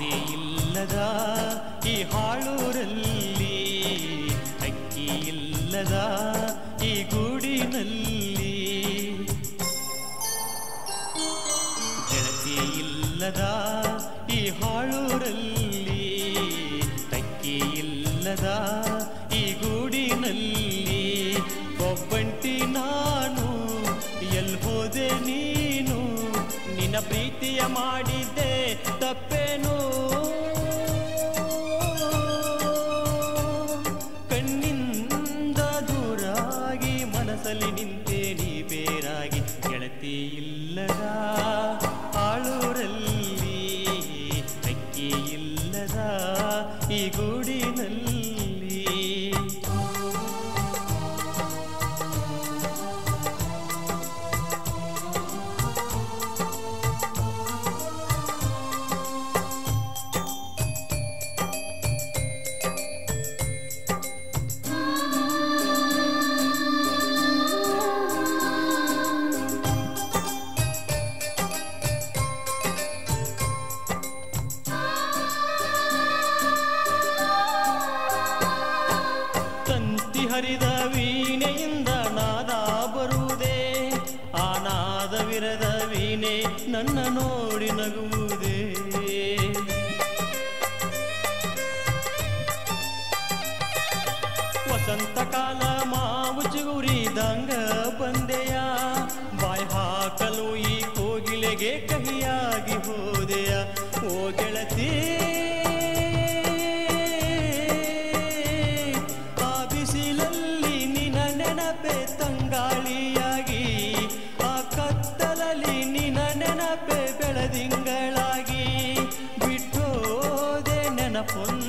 ಗೆಳತಿ ಇಲ್ಲದ ಈ ಹಾಳೂರಲ್ಲಿ ಅಕ್ಕಿ ಇಲ್ಲದ ಈ ಗೂಡಿನಲ್ಲಿ ಗೆಳತಿ ಇಲ್ಲದ ಈ ಹಾಳೂರಲ್ಲಿ ತಕ್ಕಿ ಇಲ್ಲದ ಈ ಗೂಡಿನಲ್ಲಿ ಒಬ್ಬಂಟಿ ನಾನು ಎಲ್ ಹೋದೆ ನೀನು ನಿನ್ನ ಪ್ರೀತಿಯ ಮಾಡಿದ್ದೆ ತಪ್ಪೇನು ಕಣ್ಣಿಂದ ದೂರಾಗಿ ಮನಸ್ಸಲ್ಲಿ ನಿಂತೆ ನೀ ಬೇರಾಗಿ ಗೆಳತಿ ಇಲ್ಲದ ಆಳೂರಲ್ಲಿ ಅಕ್ಕಿ ಇಲ್ಲದ ಈ ಗೂಡಿನಲ್ಲಿ ತಂತಿ ಹರಿದ ವೀಣೆಯಿಂದ ನಾದ ಬರುವುದೇ ಆ ನಾದವಿರದ ವೀಣೆ ನನ್ನ ನೋಡಿ ನಗುವುದೇ ವಸಂತ ಕಾಲ ಮಾವು ಚಿಗುರಿದಂಗ ಬಂದೆಯ ಬಾಯ್ ಹಾಕಲು ಈ ಕೋಗಿಲೆಗೆ ಕಹಿಯಾಗಿ ಹೋದೆಯ ಓ ಗೆಳತಿ ಆ ಬಿಸಿಲಲ್ಲಿ ನಿನ ನೆನಪೆ ತಂಗಾಳಿಯಾಗಿ ಆ ಕತ್ತಲಲ್ಲಿ ನಿನ ನೆನಪೆ ಬೆಳದಿಂಗಳಾಗಿ ಬಿಟ್ಟೋದೆ ನೆನಪೊಂದು